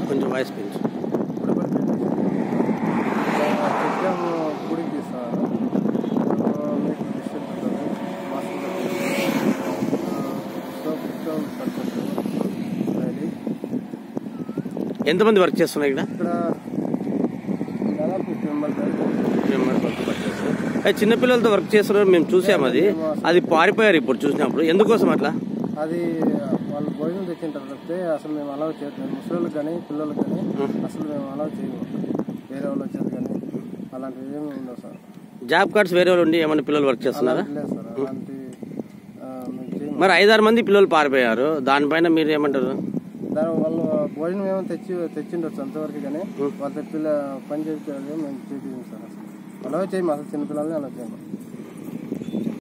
కొంచెం వాయిస్ పెంచు చెప్పాము గుడికి సార్ మీకు డిస్టెన్స్ ఉంటుంది మాస్క్ సోప్ పట్టుకుంటాం డైలీ ఎంతమంది వర్క్ చేస్తున్నారు ఇక్కడ ఇక్కడ దాదాపు ఫిఫ్టీ మెంబర్స్ మేము మరి వర్క్ చేస్తాం. ఏ, చిన్నపిల్లలతో వర్క్ చేస్తున్నారు మేము చూసాము అది అది పారిపోయారు ఇప్పుడు చూసినప్పుడు ఎందుకోసం అట్లా అది వాళ్ళు భోజనం తెచ్చింటారు తప్పితే అసలు మేము అలౌ చేయట్లేదు ముసలిళ్ళకి కానీ పిల్లలకి కానీ అసలు మేము అలౌ చేయము వేరే వాళ్ళు వచ్చేది కానీ అలాంటివి ఏమి ఉండవు సార్ జాబ్ కార్డ్స్ వేరే వాళ్ళు ఉండి ఏమైనా పిల్లలు వర్క్ చేస్తున్నారా అలాంటి లేదు సార్ అలాంటి ఆ, మేము చేయము మరి ఐదారు మంది పిల్లలు పారిపోయారు దానిపైన మీరు ఏమంటారు దాని వాళ్ళు భోజనం ఏమో తెచ్చి తెచ్చిండొచ్చు అంతవరకు కానీ వాళ్ళ పిల్ల పని చేయించాలి మేము చేయించాం సార్ అసలు అలౌ చేయము అసలు చిన్నపిల్లల్ని అలౌ చేయము